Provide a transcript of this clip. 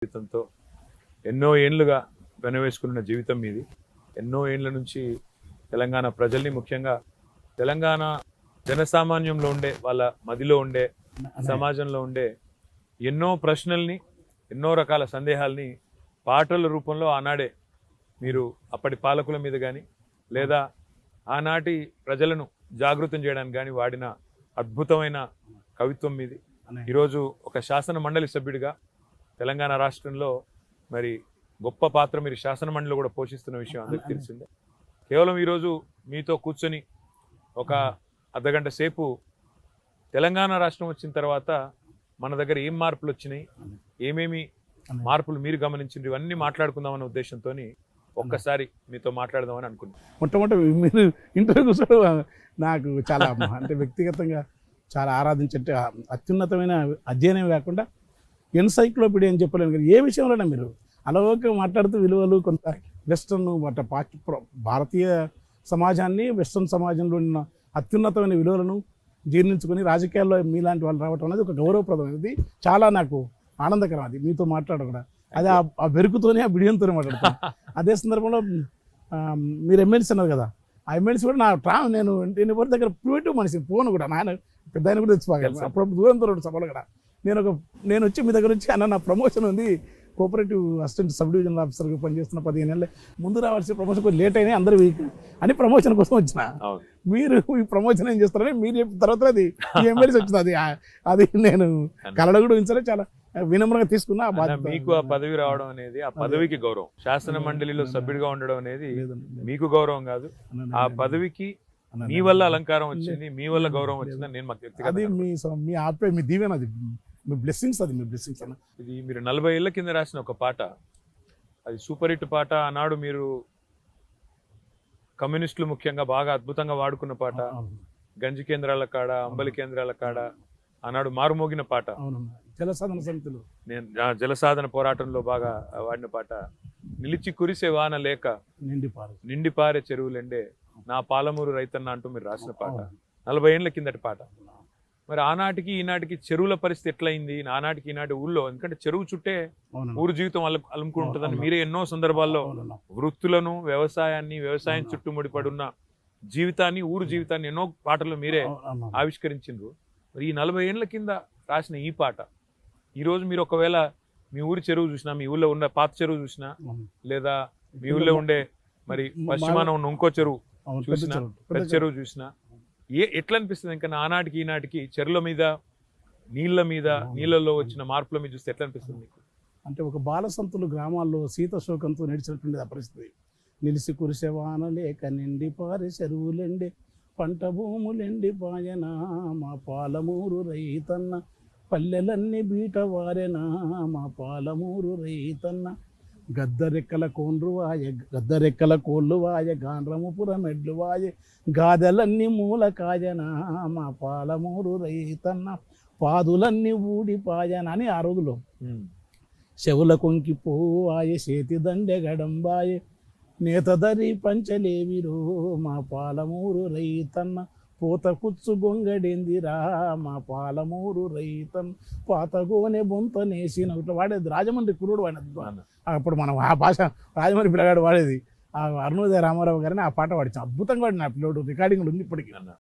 జీవితంతో ఎన్నో ఏండ్లుగా వెనవేసుకున్న జీవితం మీది ఎన్నో ఏండ్ల నుంచి తెలంగాణ ప్రజల్ని ముఖ్యంగా తెలంగాణ జనసామాన్యంలో ఉండే వాళ్ళ మదిలో ఉండే సమాజంలో ఉండే ఎన్నో ప్రశ్నల్ని ఎన్నో రకాల సందేహాల్ని పాటల రూపంలో ఆనాడే మీరు అప్పటి పాలకుల మీద కానీ లేదా ఆనాటి ప్రజలను జాగృతం చేయడానికి కానీ వాడిన అద్భుతమైన కవిత్వం మీది అన్నయ్య. ఈరోజు ఒక శాసన మండలి సభ్యుడిగా తెలంగాణ రాష్ట్రంలో మరి గొప్ప పాత్ర మీరు శాసన మండలిలో కూడా పోషిస్తున్న విషయం అందరికీ తెలిసిందే కేవలం ఈరోజు మీతో కూర్చొని ఒక అర్ధగంట సేపు తెలంగాణ రాష్ట్రం వచ్చిన తర్వాత మన దగ్గర ఏం మార్పులు వచ్చినాయి ఏమేమి మార్పులు మీరు గమనించింది ఇవన్నీ మాట్లాడుకుందామనే ఉద్దేశంతో ఒక్కసారి మీతో మాట్లాడదామని అనుకున్నాను మొట్టమొదటి మీరు ఇంటర్వ్యూ కూర్చోవడం నాకు చాలా అంటే వ్యక్తిగతంగా చాలా ఆరాధించే అంటే అత్యున్నతమైన అధ్యయనం కాకుండా ఎన్సైక్లోపీడియా అని చెప్పలేను కానీ ఏ విషయంలోనే మీరు అలవోక మాట్లాడుతూ విలువలు కొంత వెస్ట్రన్ అంటే పాశ్చ ప్ర- భారతీయ సమాజాన్ని వెస్ట్రన్ సమాజంలో ఉన్న అత్యున్నతమైన విలువలను జీర్ణించుకొని రాజకీయాల్లో మీలాంటి వాళ్ళు రావటం అనేది ఒక గౌరవప్రదమైనది చాలా నాకు ఆనందకరం అది మీతో మాట్లాడడం కూడా అది ఆ- ఆ బెరుకుతోనే ఆ బిడియంతోనే మాట్లాడతాను అదే సందర్భంలో ఆ, మీరు ఎమ్మెల్సీ అన్నారు కదా ఆ ఎమ్మెల్సీ కూడా నా ట్రా నేను నేను ఎవరి దగ్గర ప్రివేటివ్ మనిషి ఫోన్ కూడా నాయన పెద్ద ఆయన కూడా తెచ్చిపోయాను తెలుసు. అప్పుడప్పుడు దూరం దూరం సభలు కూడా నేను ఒక నేను వచ్చి మీ దగ్గర వచ్చి అన్న నా ప్రమోషన్ ఉంది కోఆపరేటివ్ అసిస్టెంట్ సబ్ డివిజనల్ ఆఫీసర్గా పనిచేస్తున్న పదిహేను ఏళ్ళే ముందు రావాల్సిన ప్రమోషన్ కొంచెం లేట్ అయినాయి అందరూ వీక్ అని ప్రమోషన్ కోసం వచ్చిన అవును మీరు ఈ ప్రమోషన్ ఏం చేస్తారని మీరు చెప్పిన తర్వాత అది ఈ ఎమ్మెల్సీ వచ్చింది అది ఆ- అది నేను కలడ కూడా ఉంచాలి చాలా వినమ్రంగా తీసుకున్నా ఆ అన్న, బాధ్యత మీకు ఆ పదవి రావడం అనేది ఆ పదవికి గౌరవం శాసన మండలిలో సభ్యుడిగా ఉండడం అనేది లేదండి. మీకు గౌరవం కాదు అన్న, ఆ పదవికి అన్న, మీ వల్ల అలంకారం వచ్చింది మీ వల్ల గౌరవం వచ్చిందని నేను మాకు అది వ్యక్తిగతంగా మీ స- మీ ఆపే మీ దీవెన అది మీ బ్లెస్సింగ్స్ అది మీ బ్లెస్సింగ్స్ అన్న ఇది మీరు నలభై ఏళ్ల కింద రాసిన ఒక పాట అది సూపర్ హిట్ పాట ఆనాడు మీరు కమ్యూనిస్టులు ముఖ్యంగా బాగా అద్భుతంగా వాడుకున్న పాట అవును. గంజి కేంద్రాల కాడ అంబలి కేంద్రాల కాడ ఆనాడు మారుమోగిన పాట అవునమ్మా జలసాధన సమితులు నేను ఆ జలసాధన పోరాటంలో బాగా వాడిన పాట నిలిచి కురిసే వాన లేక నిండి పారు నిండి పారే చెరువులెండే నా పాలమూరు రైతన్న అంటూ మీరు రాసిన పాట నలభై ఏళ్ల కిందటి పాట మరి ఆనాటికి ఈనాటికి చెరువుల పరిస్థితి ఎట్లయింది ఆనాటికి ఈనాటి ఊళ్ళో ఎందుకంటే చెరువు చుట్టే అవునమ్మా. ఊరు జీవితం అల్లు అలుముకుంటుందని మీరే ఎన్నో సందర్భాల్లో అవునమ్మా. వృత్తులను వ్యవసాయాన్ని వ్యవసాయం చుట్టూ ముడిపడి ఉన్న జీవితాన్ని ఊరు జీవితాన్ని ఎన్నో పాటలు మీరే అవునమ్మా. ఆవిష్కరించిండ్రు మరి ఈ నలభై ఏళ్ల కింద రాసిన ఈ పాట ఈ రోజు మీరు ఒకవేళ మీ ఊరి చెరువు చూసినా మీ ఊళ్ళో ఉన్న పాత చెరువు చూసినా అవును. లేదా మీ ఊళ్ళో ఉండే మరి పశ్చిమాన ఉన్న ఇంకో చెరువు అవును. పెద్ద చూసినా చెరువు. పెద్ద పెద్ద చెరువు చూసినా ఏ ఎట్లా అనిపిస్తుంది ఇంకా ఆనాటికి ఈనాటికి చెరువుల మీద నీళ్ళ మీద నీళ్ళల్లో వచ్చిన మార్పుల మీద చూస్తే ఎట్లా అనిపిస్తుంది మీకు అంటే ఒక బాలసంతులు గ్రామాల్లో సీత శోకంతో నడిచినటువంటి ఆ పరిస్థితి నిలిసి కురిసే వాన లేక నిండి పారే చెరువులెండి పంట భూములెండి పాయన మా పాలమూరు రైతన్న పల్లెలన్నీ బీట వారెనా మా పాలమూరు రైతన్న గద్దరెక్కల కోండ్రు వాయ గద్దరెక్కల కోళ్ళు వాయ గాండ్రముపురం ఎడ్లు వాయ గాదెలన్నీ మూల కాయనా మా పాలమూరు రైతన్న పాదులన్నీ ఊడిపాయన అని ఆ రోజులో చెవుల కొంకి పోవాయే చేతి దండె గడంబాయే నేతదరి పంచలేవిరో మా పాలమూరు రైతన్న పూత కుచ్చు గొంగడేందిరా మా పాలమూరు రైతన్ పాతగోనె బొంతనేసిన ఇట్లా వాడేది రాజమండ్రి కురుడు వాడినది అన్న. అప్పుడు మనం ఆ భాష రాజమండ్రి పిల్లగాడు వాడేది ఆ అరుణోదయ రామారావు గారిని ఆ పాట వాడించాం అద్భుతంగా వాడిన ఆ పిల్లోడు రికార్డింగ్ ఉంది ఇప్పటికీ అన్న